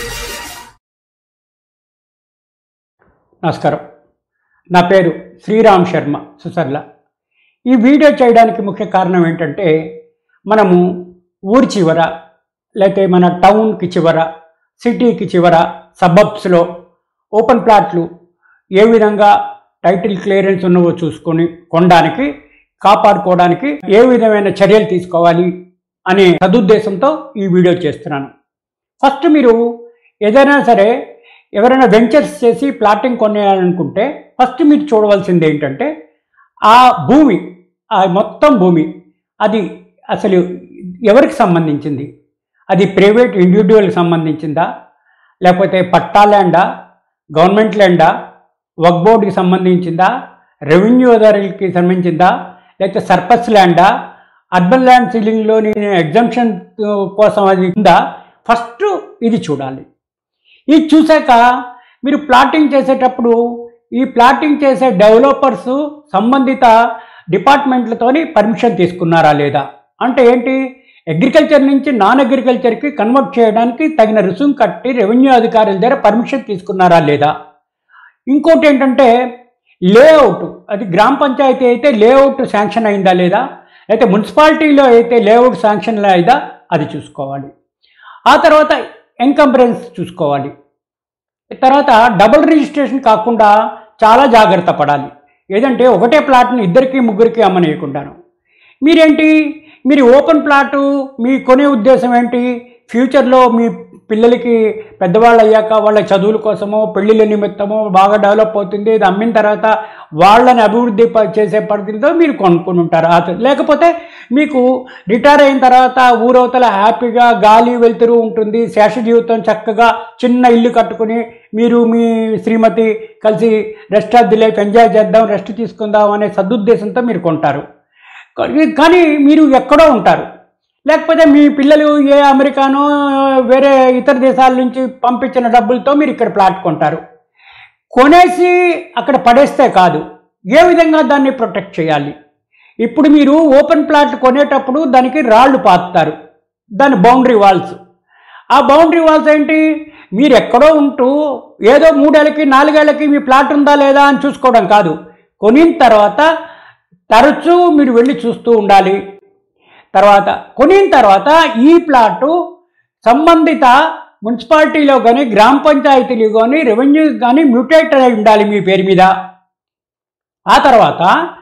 నమస్కారం నా పేరు శ్రీరామ్ శర్మ సుసర్ల ఈ వీడియో చేయడానికి ముఖ్య కారణం ఏంటంటే మనము ఊరి చివర లేకపోతే మన టౌన్కి చివర సిటీకి చివర సబబ్స్లో ఓపెన్ ప్లాట్లు ఏ విధంగా టైటిల్ క్లియరెన్స్ ఉన్నవో చూసుకొని కొనడానికి కాపాడుకోవడానికి ఏ విధమైన చర్యలు తీసుకోవాలి అనే సదుద్దేశంతో ఈ వీడియో చేస్తున్నాను ఫస్ట్ మీరు ఏదైనా సరే ఎవరైనా వెంచర్స్ చేసి ప్లాటింగ్ కొనేయాలనుకుంటే ఫస్ట్ మీరు చూడవలసింది ఏంటంటే ఆ భూమి ఆ మొత్తం భూమి అది అసలు ఎవరికి సంబంధించింది అది ప్రైవేట్ ఇండివిజువల్కి సంబంధించిందా లేకపోతే పట్టా ల్యాండా గవర్నమెంట్ ల్యాండా వక్ బోర్డుకి సంబంధించిందా రెవెన్యూ అథారిటీకి సంబంధించిందా లేకపోతే సర్పస్ ల్యాండా అర్బన్ ల్యాండ్ సీలింగ్లోని ఎగ్జంప్షన్ కోసం అది ఉందా ఫస్ట్ ఇది చూడాలి ఇది చూశాక మీరు ప్లాటింగ్ చేసేటప్పుడు ఈ ప్లాటింగ్ చేసే డెవలపర్స్ సంబంధిత డిపార్ట్మెంట్లతోని పర్మిషన్ తీసుకున్నారా లేదా అంటే ఏంటి అగ్రికల్చర్ నుంచి నాన్ అగ్రికల్చర్కి కన్వర్ట్ చేయడానికి తగిన రుసుము కట్టి రెవెన్యూ అధికారుల దగ్గర పర్మిషన్ తీసుకున్నారా లేదా ఇంకోటి ఏంటంటే లేఅవుట్ అది గ్రామ పంచాయతీ అయితే లేఅవుట్ శాంక్షన్ అయిందా లేదా అయితే మున్సిపాలిటీలో అయితే లేఅవుట్ శాంక్షన్ అయిందా అది చూసుకోవాలి ఆ తర్వాత ఎన్కంబరెన్స్ చూసుకోవాలి తర్వాత డబుల్ రిజిస్ట్రేషన్ కాకుండా చాలా జాగ్రత్త పడాలి ఏదంటే ఒకటే ప్లాట్ని ఇద్దరికి ముగ్గురికి అమ్మనీయకుండాను మీరేంటి మీరు ఓపెన్ ప్లాటు మీ కొనే ఉద్దేశం ఏంటి ఫ్యూచర్లో మీ పిల్లలకి పెద్దవాళ్ళు అయ్యాక వాళ్ళ చదువుల కోసమో పెళ్ళిళ్ళ నిమిత్తమో బాగా డెవలప్ అవుతుంది ఇది అమ్మిన తర్వాత వాళ్ళని అభివృద్ధి ప- చేసే పరిస్థితితో మీరు కొనుక్కొని ఉంటారు ఆ త- లేకపోతే మీకు రిటైర్ అయిన తర్వాత ఊరవతల హ్యాపీగా గాలి వెలుతురు ఉంటుంది శేష జీవితం చక్కగా చిన్న ఇల్లు కట్టుకుని మీరు మీ శ్రీమతి కలిసి rest of the life enjoy చేద్దాం రెస్ట్ తీసుకుందాం అనే సదుద్దేశంతో మీరు కొంటారు కానీ- కానీ మీరు ఎక్కడో ఉంటారు లేకపోతే మీ పిల్లలు ఏ అమెరికానో వేరే ఇతర దేశాల నుంచి పంపించిన డబ్బులతో మీరు ఇక్కడ ప్లాట్ కొంటారు కొనేసి అక్కడ పడేస్తే కాదు ఏ విధంగా దాన్ని ప్రొటెక్ట్ చేయాలి ఇప్పుడు మీరు ఓపెన్ ప్లాట్ కొనేటప్పుడు దానికి రాళ్ళు పాతుతారు దాని బౌండరీ వాల్స్ ఆ బౌండరీ వాల్స్ ఏంటి మీరు ఎక్కడో ఉంటూ ఏదో మూడేళ్ళకి నాలుగేళ్లకి మీ ప్లాట్ ఉందా లేదా అని చూసుకోవడం కాదు కొనిన తర్వాత తరచూ మీరు వెళ్ళి చూస్తూ ఉండాలి తర్వాత కొనిన తర్వాత ఈ ప్లాటు సంబంధిత మున్సిపాలిటీలో కానీ గ్రామ పంచాయతీలో కానీ రెవెన్యూ కానీ మ్యూటేట్ అయి ఉండాలి మీ పేరు మీద ఆ తర్వాత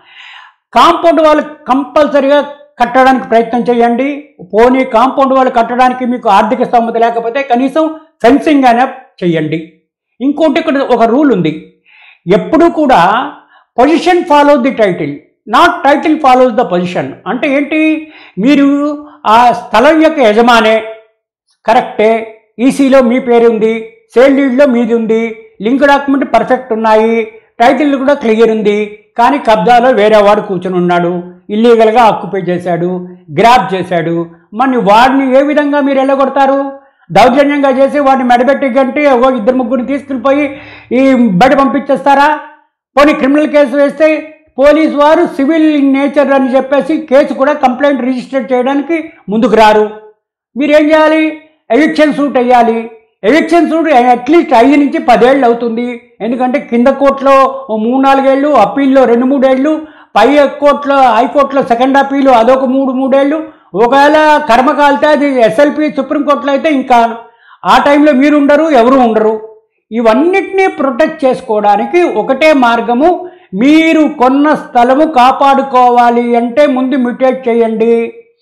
కాంపౌండ్ వాళ్ళు కంపల్సరీగా కట్టడానికి ప్రయత్నం చేయండి పోనీ కాంపౌండ్ వాళ్ళు కట్టడానికి మీకు ఆర్థిక స్తోమత లేకపోతే కనీసం ఫెన్సింగ్ అయినా చేయండి ఇంకోటి ఇక్కడ ఒక రూల్ ఉంది ఎప్పుడు కూడా position follow the title not title follows the position అంటే ఏంటి మీరు ఆ స్థలం యొక్క యజమానే కరెక్టే ఈసీలో మీ పేరు ఉంది సేల్ డీడ్లో మీది ఉంది లింక్ డాక్యుమెంట్ పర్ఫెక్ట్ ఉన్నాయి టైటిల్ కూడా క్లియర్ ఉంది కానీ కబ్జాలో వేరే వాడు కూర్చొని ఉన్నాడు ఇల్లీగల్గా ఆక్యుపై చేశాడు గ్రాప్ చేశాడు మరి వాడిని ఏ విధంగా మీరు వెళ్ళగొడతారు దౌర్జన్యంగా చేసి వాడిని మెడబెట్టి గంటి ఓ ఇద్దరు ముగ్గురిని తీసుకుని ఈ బయట పంపించేస్తారా పోనీ క్రిమినల్ కేసు వేస్తే పోలీస్ వారు సివిల్ ఇన్ నేచర్ అని చెప్పేసి కేసు కూడా కంప్లైంట్ రిజిస్టర్ చేయడానికి ముందుకు రారు మీరేం చేయాలి ఎవిక్షన్ సూట్ వేయాలి ఎవిక్షన్ సూట్ అట్లీస్ట్ ఐదు నుంచి పదేళ్ళు అవుతుంది ఎందుకంటే కింద కోర్టులో ఓ మూడు నాలుగేళ్ళు అప్పీల్లో రెండు మూడేళ్ళు పై కోర్టులో హైకోర్టులో సెకండ్ అప్పీలు అదొక మూడు మూడేళ్ళు ఒకవేళ కర్మ కాలితే అది ఎస్ఎల్పి సుప్రీంకోర్టులో అయితే ఇంకా ఆ టైంలో మీరు ఉండరు ఎవరు ఉండరు ఇవన్నిటినీ ప్రొటెక్ట్ చేసుకోవడానికి ఒకటే మార్గము మీరు కొన్న స్థలము కాపాడుకోవాలి అంటే ముందు మ్యూటేట్ చేయండి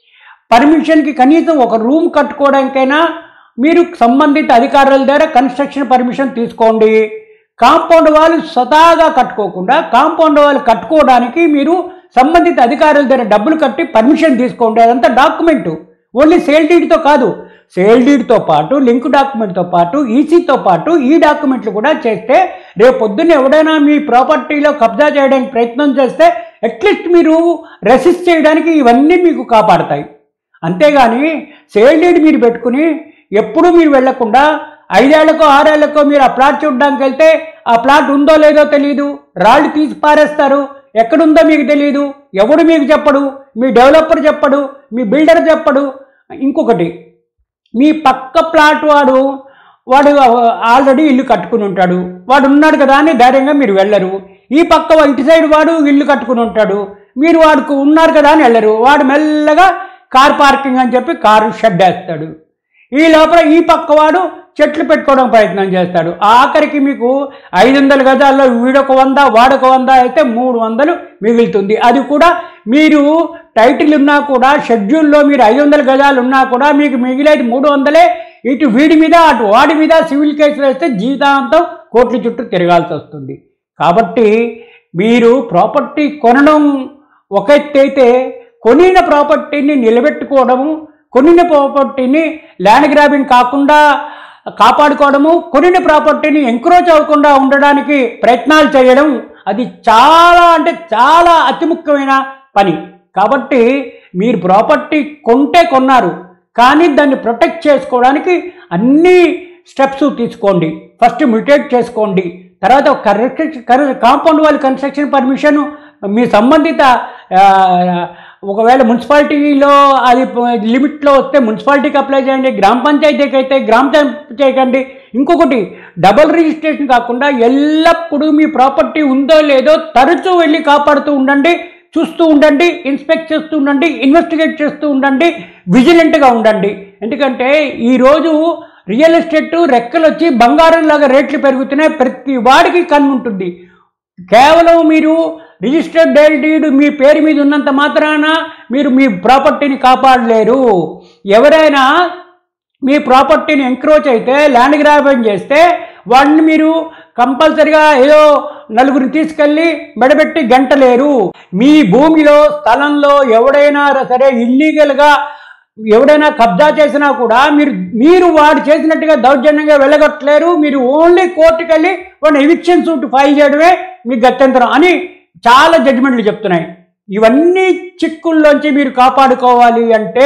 పర్మిషన్కి కనీసం ఒక రూమ్ కట్టుకోవడానికైనా మీరు సంబంధిత అధికారుల దగ్గర కన్స్ట్రక్షన్ పర్మిషన్ తీసుకోండి కాంపౌండ్ వాళ్ళు స్వతహాగా కట్టుకోకుండా కాంపౌండ్ వాళ్ళు కట్టుకోవడానికి మీరు సంబంధిత అధికారుల దగ్గర డబ్బులు కట్టి పర్మిషన్ తీసుకోండి అదంతా డాక్యుమెంటు ఓన్లీ సేల్ డీడ్తో కాదు సేల్ డీడ్తో పాటు లింక్ డాక్యుమెంట్తో పాటు ఈసీతో పాటు ఈ డాక్యుమెంట్లు కూడా చేస్తే రేపు పొద్దున్న ఎవడైనా మీ ప్రాపర్టీలో కబ్జా చేయడానికి ప్రయత్నం చేస్తే అట్లీస్ట్ మీరు రెసిస్ట్ చేయడానికి ఇవన్నీ మీకు కాపాడతాయి అంతేగాని సేల్ డీడ్ మీరు పెట్టుకుని ఎప్పుడూ మీరు వెళ్లకుండా ఐదేళ్లకో ఆరేళ్లకో మీరు ఆ ప్లాట్ చూడడానికి వెళ్తే ఆ ప్లాట్ ఉందో లేదో తెలియదు రాళ్ళు తీసి పారేస్తారు ఎక్కడుందో మీకు తెలియదు ఎవడు మీకు చెప్పడు మీ డెవలపర్ చెప్పడు మీ బిల్డర్ చెప్పడు ఇంకొకటి మీ పక్క ప్లాట్ వాడు వాడు ఆల్రెడీ ఇల్లు కట్టుకుని ఉంటాడు వాడు ఉన్నాడు కదా అని ధైర్యంగా మీరు వెళ్ళరు ఈ పక్క ఇటు సైడ్ వాడు ఇల్లు కట్టుకుని ఉంటాడు మీరు వాడుకు ఉన్నారు కదా అని వెళ్ళరు వాడు మెల్లగా కార్ పార్కింగ్ అని చెప్పి కారు షెడ్ వేస్తాడు ఈ లోపల ఈ పక్క వాడు చెట్లు పెట్టుకోవడం ప్రయత్నం చేస్తాడు ఆఖరికి మీకు ఐదు వందల గజాల్లో వీడొక వంద వాడొక వంద అయితే మూడు వందలు మిగులుతుంది అది కూడా మీరు టైటిల్ ఉన్నా కూడా షెడ్యూల్లో మీరు ఐదు వందల గజాలు ఉన్నా కూడా మీకు మిగిలేది మూడు వందలే ఇటు వీడి మీద అటు వాడి మీద సివిల్ కేసు వేస్తే జీవితాంతం కోట్ల చుట్టూ తిరగాల్సి వస్తుంది కాబట్టి మీరు ప్రాపర్టీ కొనడం ఒక ఎత్తు అయితే కొనిన ప్రాపర్టీని నిలబెట్టుకోవడము కొనిన ప్రాపర్టీని ల్యాండ్ గ్రాబింగ్ కాకుండా కాపాడుకోవడము కొనిన ప్రాపర్టీని ఎంక్రోచ్ అవ్వకుండా ఉండడానికి ప్రయత్నాలు చేయడం అది చాలా అంటే చాలా అతి ముఖ్యమైన పని కాబట్టి మీరు ప్రాపర్టీ కొంటే కొన్నారు కానీ దాన్ని ప్రొటెక్ట్ చేసుకోవడానికి అన్ని స్టెప్స్ తీసుకోండి ఫస్ట్ మ్యూటేట్ చేసుకోండి తర్వాత కన్స్ట్రక్షన్ కాంపౌండ్ వాళ్ళ కన్స్ట్రక్షన్ పర్మిషన్ మీ సంబంధిత ఆ, ఒకవేళ మున్సిపాలిటీలో అది లిమిట్లో వస్తే మున్సిపాలిటీకి అప్లై చేయండి గ్రామ పంచాయతీకి అయితే గ్రామ పంచాయతీ చేయకండి ఇంకొకటి డబుల్ రిజిస్ట్రేషన్ కాకుండా ఎల్లప్పుడూ మీ ప్రాపర్టీ ఉందో లేదో తరచూ వెళ్ళి కాపాడుతూ ఉండండి చూస్తూ ఉండండి ఇన్స్పెక్ట్ చేస్తూ ఉండండి ఇన్వెస్టిగేట్ చేస్తూ ఉండండి విజిలెంట్గా ఉండండి ఎందుకంటే ఈరోజు రియల్ ఎస్టేట్ రెక్కలు వచ్చి బంగారంలాగా రేట్లు పెరుగుతున్నాయి ప్రతి వాడికి కన్ను ఉంటుంది కేవలం మీరు రిజిస్టర్డ్ డీడ్ మీ పేరు మీద ఉన్నంత మాత్రాన మీరు మీ ప్రాపర్టీని కాపాడలేరు ఎవరైనా మీ ప్రాపర్టీని ఎంక్రోచ్ అయితే ల్యాండ్ గ్రాబింగ్ చేస్తే వాడిని మీరు కంపల్సరిగా ఏదో నలుగురిని తీసుకెళ్ళి మెడబెట్టి గంటలేరు మీ భూమిలో స్థలంలో ఎవడైనా సరే ఇల్లీగల్గా ఎవడైనా కబ్జా చేసినా కూడా మీరు మీరు వాడు చేసినట్టుగా దౌర్జన్యంగా వెళ్ళగొట్టలేరు మీరు ఓన్లీ కోర్టుకి వెళ్ళి వాడిని ఎవిక్షన్ సూట్ ఫైల్ చేయడమే మీ గత్యంతరం అని చాలా జడ్జిమెంట్లు చెప్తున్నాయి ఇవన్నీ చిక్కుల్లోంచి మీరు కాపాడుకోవాలి అంటే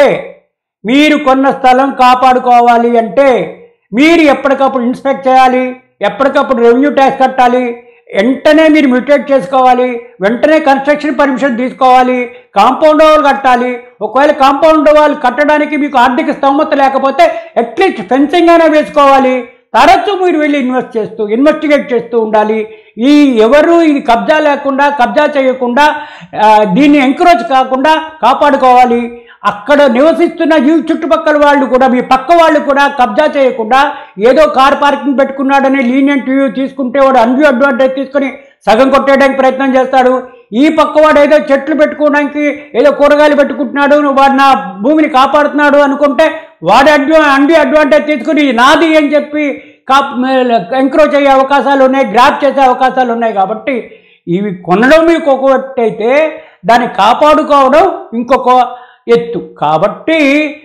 మీరు కొన్న స్థలం కాపాడుకోవాలి అంటే మీరు ఎప్పటికప్పుడు ఇన్స్పెక్ట్ చేయాలి ఎప్పటికప్పుడు రెవెన్యూ ట్యాక్స్ కట్టాలి వెంటనే మీరు మ్యూటేట్ చేసుకోవాలి వెంటనే కన్స్ట్రక్షన్ పర్మిషన్ తీసుకోవాలి కాంపౌండ్ వాళ్ళు కట్టాలి ఒకవేళ కాంపౌండ్ వాళ్ళు కట్టడానికి మీకు ఆర్థిక స్తోమత లేకపోతే అట్లీస్ట్ ఫెన్సింగ్ అయినా వేసుకోవాలి తరచూ మీరు వెళ్ళి ఇన్వెస్ట్ చేస్తూ ఇన్వెస్టిగేట్ చేస్తూ ఉండాలి ఈ ఎవరు ఇది కబ్జా లేకుండా కబ్జా చేయకుండా ఆ, దీన్ని ఎంకరేజ్ కాకుండా కాపాడుకోవాలి అక్కడ నివసిస్తున్న ఈ చుట్టుపక్కల వాళ్ళు కూడా మీ పక్క వాళ్ళు కూడా కబ్జా చేయకుండా ఏదో కార్ పార్కింగ్ పెట్టుకున్నాడని లీనియంట్ వ్యూ తీసుకుంటే వాడు అన్వ్యూ అడ్వాంటేజ్ తీసుకొని సగం కొట్టేయడానికి ప్రయత్నం చేస్తాడు ఈ పక్క వాడు ఏదో చెట్లు పెట్టుకోవడానికి ఏదో కూరగాయలు పెట్టుకుంటున్నాడు వాడు నా భూమిని కాపాడుతున్నాడు అనుకుంటే వాడి అడ్వా అన్వ్యూ అడ్వాంటేజ్ తీసుకుని ఇది నాది అని చెప్పి కాప్ ఎంక్రోచ్ అయ్యే అవకాశాలు ఉన్నాయి గ్రాప్ చేసే అవకాశాలు ఉన్నాయి కాబట్టి ఇవి కొనడం మీకు ఒక ఎత్తు అయితే దాన్ని కాపాడుకోవడం ఇంకొక ఎత్తు కాబట్టి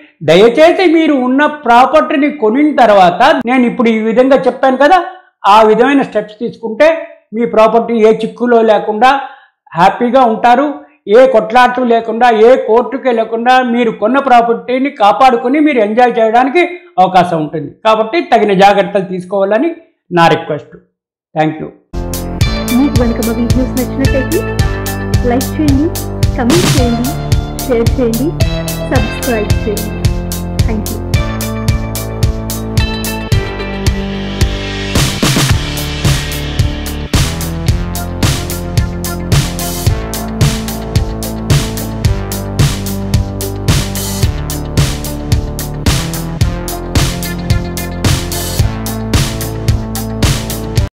దయచేసి మీరు ఉన్న ప్రాపర్టీని కొనిన తర్వాత నేను ఇప్పుడు ఈ విధంగా చెప్పాను కదా ఆ విధమైన స్టెప్స్ తీసుకుంటే మీ ప్రాపర్టీ ఏ చిక్కులో లేకుండా హ్యాపీగా ఉంటారు ఏ కొట్లాట్లు లేకుండా ఏ కోర్టుకి వెళ్ళకుండా మీరు కొన్న ప్రాపర్టీని కాపాడుకొని మీరు ఎంజాయ్ చేయడానికి అవకాశం ఉంటుంది కాబట్టి తగిన జాగ్రత్తలు తీసుకోవాలని నా రిక్వెస్ట్ థ్యాంక్ యూ మీకు కనుక మా వీడియోస్ నచ్చినట్టయితే లైక్ చేయండి కమెంట్ చేయండి షేర్ చేయండి సబ్స్క్రైబ్ చేయండి థ్యాంక్ యూ